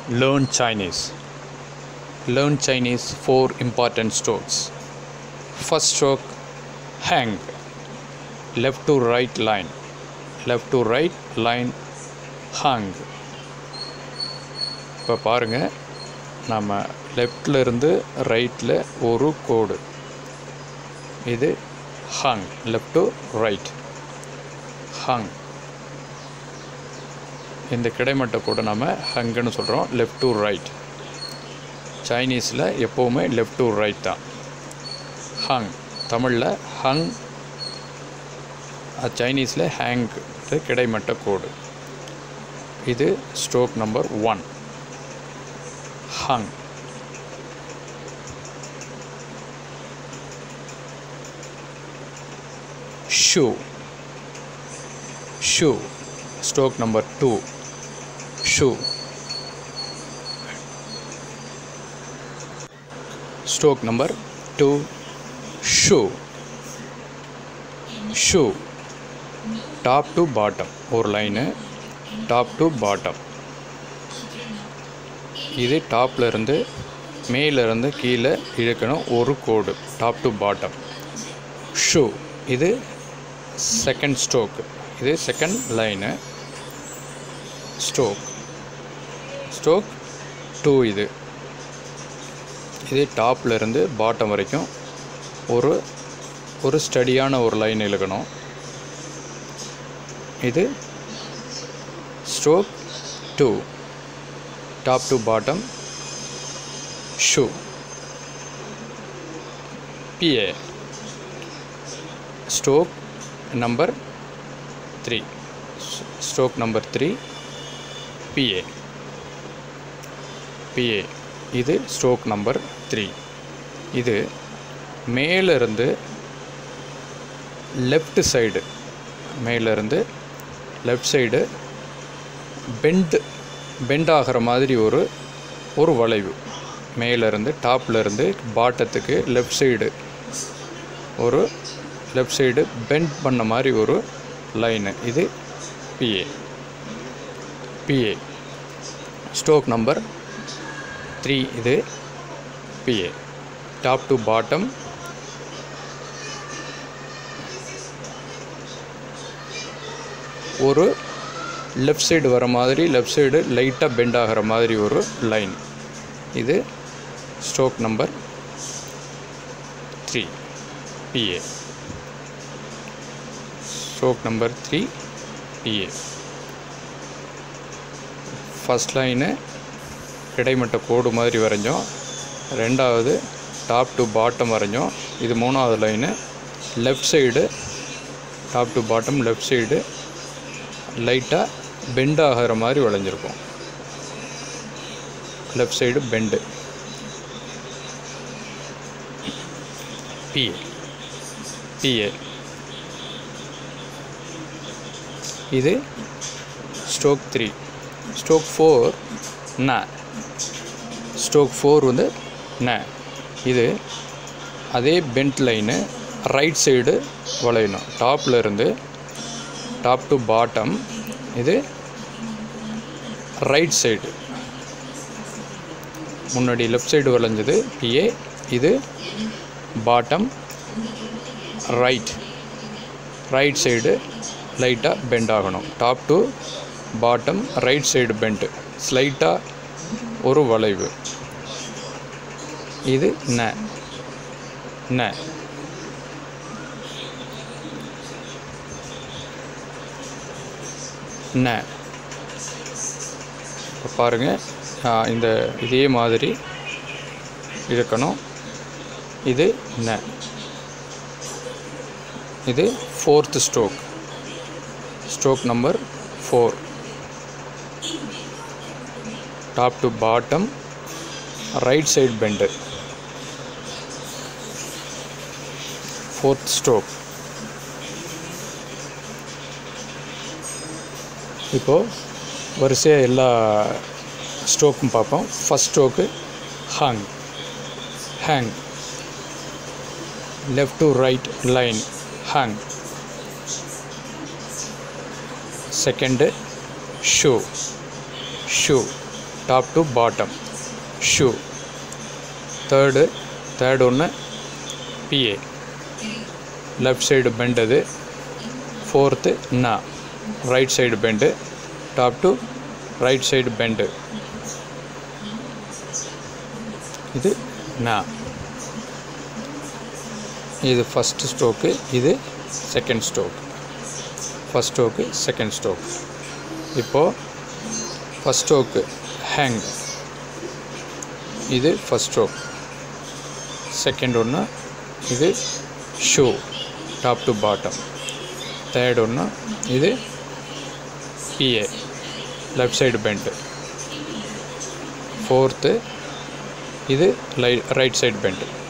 Learn Chinese. Learn Chinese four important strokes. First stroke hang. Left to right line. Left to right line hang. இப்போ பாருங்கள் நம்ம லெஃப்டில் இருந்து ரைட்டில் ஒரு கோடு இது ஹங் லெஃப்ட் டு ரைட் ஹங் இந்த கிடைமட்ட கோடை நம்ம ஹங்குன்னு சொல்கிறோம் லெஃப்ட் டு ரைட் சைனீஸில் எப்போவுமே லெஃப்ட் டு ரைட் தான் ஹங் தமிழில் ஹங் சைனீஸில் ஹேங் இது கிடைமட்ட கோடு இது ஸ்ட்ரோக் நம்பர் ஒன் ஹங் ஷூ ஷூ stroke number 2 shoe stroke number 2 shoe shoe top to bottom ஒரு லைனு டாப் டு பாட்டம் இது டாப்ல இருந்து மேலிருந்து கீழே இழுக்கணும் ஒரு கோடு டாப் டு பாட்டம் ஷூ இது செகண்ட் ஸ்ட்ரோக்கு இது second line stroke stroke two இது இது டாப்பில் இருந்து பாட்டம் வரைக்கும் ஒரு ஒரு ஸ்டடியான ஒரு லைன் இழுக்கணும் இது stroke two top to bottom ஷூ பிஏ stroke number three stroke number three பிஏ பிஏ இது ஸ்ட்ரோக் நம்பர் த்ரீ இது மேலிருந்து லெஃப்ட் சைடு மேலிருந்து லெஃப்ட் சைடு பெண்டு பெண்ட் ஆகிற மாதிரி ஒரு ஒரு வளைவு மேலேருந்து டாப்லேருந்து பாட்டத்துக்கு லெஃப்ட் சைடு ஒரு லெஃப்ட் சைடு பெண்ட் பண்ண மாதிரி ஒரு லைனு இது பிஏ பிஏ ஸ்ட்ரோக் நம்பர் த்ரீ இது பிஏ டாப் டு பாட்டம் ஒரு லெஃப்ட் சைடு வர மாதிரி லெஃப்ட் சைடு லைட்டாக பெண்ட் ஆகிற மாதிரி ஒரு லைன் இது ஸ்ட்ரோக் நம்பர் த்ரீ பிஏ ஸ்ட்ரோக் நம்பர் த்ரீ பிஏ ஃபஸ்ட் லைனு கிடைமட்ட கோடு மாதிரி வரைஞ்சோம் ரெண்டாவது டாப் டு பாட்டம் வரைஞ்சோம் இது மூணாவது line left side top to bottom left side லைட்டாக பெண்ட் ஆகிற மாதிரி வளைஞ்சிருக்கும் லெஃப்ட் சைடு பெண்டு பிஏ பிஏ இது ஸ்ட்ரோக் த்ரீ ஸ்ட்ரோக் ஃபோர் ந ஸ்ட்ரோக் ஃபோர் வந்து ந இது அதே பெண்ட் லைனு ரைட் சைடு வளையணும் டாப்பில் இருந்து டாப் டு பாட்டம் இது ரைட் சைடு முன்னாடி லெஃப்ட் சைடு வளைஞ்சது பிஏ இது பாட்டம் ரைட் ரைட் சைடு லைட்டாக பெண்ட் ஆகணும் top to bottom right side bend ஸ்லைட்டாக ஒரு வளைவு இது ந ந ந பாருங்கள் இந்த இதே மாதிரி இருக்கணும் இது ந இது fourth stroke stroke number four top to bottom right side bend fourth stroke இப்போது வரிசையாக எல்லா ஸ்ட்ரோக்கும் பார்ப்போம் ஃபஸ்ட் ஸ்ட்ரோக்கு ஹங் ஹேங் லெஃப்ட் டு ரைட் லைன் ஹேங் செகண்டு ஷூ ஷூ டாப் டு பாட்டம் ஷூ தேர்டு தேர்டு ஒன்று பிஏ லெஃப்ட் சைடு பெண்ட் அது ஃபோர்த்து நா right side bend top to right side bend இது நா இது ஃபஸ்ட்டு ஸ்ட்ரோக்கு இது second stroke first stroke second stroke இப்போது ஃபஸ்ட் ஸ்ட்ரோக்கு ஹேங் இது ஃபஸ்ட் ஸ்ட்ரோக் செகண்ட் ஒன்று இது ஷூ டாப் டு பாட்டம் தேர்ட் ஒன்று இது பிஏ லெஃப்ட் சைடு பெண்டு ஃபோர்த்து இது லை ரைட் சைடு பெண்டு